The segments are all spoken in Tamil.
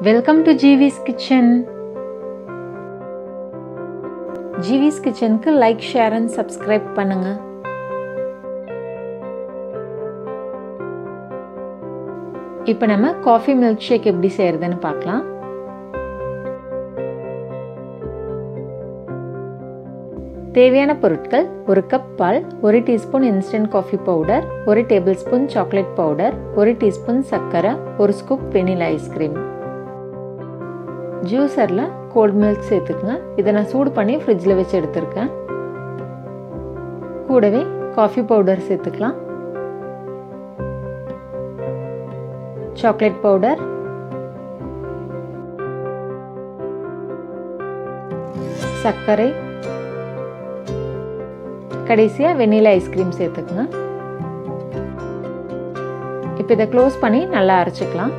welcome to Jivi's kitchen Jivi's கிச்சனுக்கு லைக் ஷேர் அண்ட் சப்ஸ்கிரைப் பண்ணுங்க இப்போ நம்ம காஃபி மில்க் ஷேக் எப்படி செய்யறதுன்னு பார்க்கலாம் தேவையான பொருட்கள் ஒரு கப் பால் ஒரு டீஸ்பூன் இன்ஸ்டன்ட் காஃபி பவுடர் ஒரு டேபிள் ஸ்பூன் சாக்லேட் பவுடர் ஒரு டீஸ்பூன் சர்க்கரை ஒரு ஸ்கூப் வெனிலா ஐஸ்கிரீம் ஜூஸரில் கோல்ட் மில்க் சேர்த்துக்குங்க இதை நான் சூடு பண்ணி ஃப்ரிட்ஜில் வச்சு எடுத்திருக்கேன் கூடவே காஃபி பவுடர் சேர்த்துக்கலாம் சாக்லேட் பவுடர் சர்க்கரை கடைசியாக வெண்ணிலா ஐஸ்கிரீம் சேர்த்துக்குங்க இப்போ இதை க்ளோஸ் பண்ணி நல்லா அரைச்சிக்கலாம்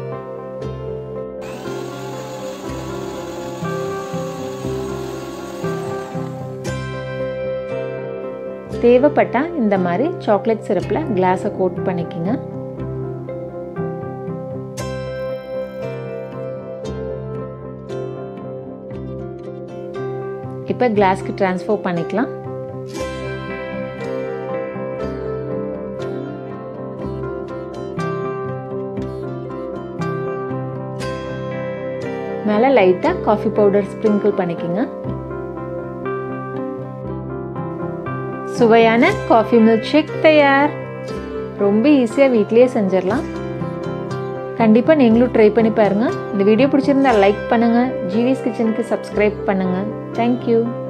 தேவைப்பட்டால் இந்த மாதிரி சாக்லேட் சிரப்பில் கிளாஸை கோட் பண்ணிக்கோங்க இப்போ கிளாஸ்க்கு ட்ரான்ஸ்ஃபர் பண்ணிக்கலாம் மேலே லைட்டாக காஃபி பவுடர் ஸ்ப்ரிங்கிள் பண்ணிக்கோங்க சுவையான காஃபி மில்க் ஷேக் தயார் ரொம்ப ஈஸியாக வீட்லேயே செஞ்சிடலாம் கண்டிப்பாக நீங்களும் ட்ரை பண்ணி பாருங்கள் இந்த வீடியோ பிடிச்சிருந்தா லைக் பண்ணுங்கள் ஜிவிஸ் கிச்சனுக்கு சப்ஸ்கிரைப் பண்ணுங்கள் தேங்க்யூ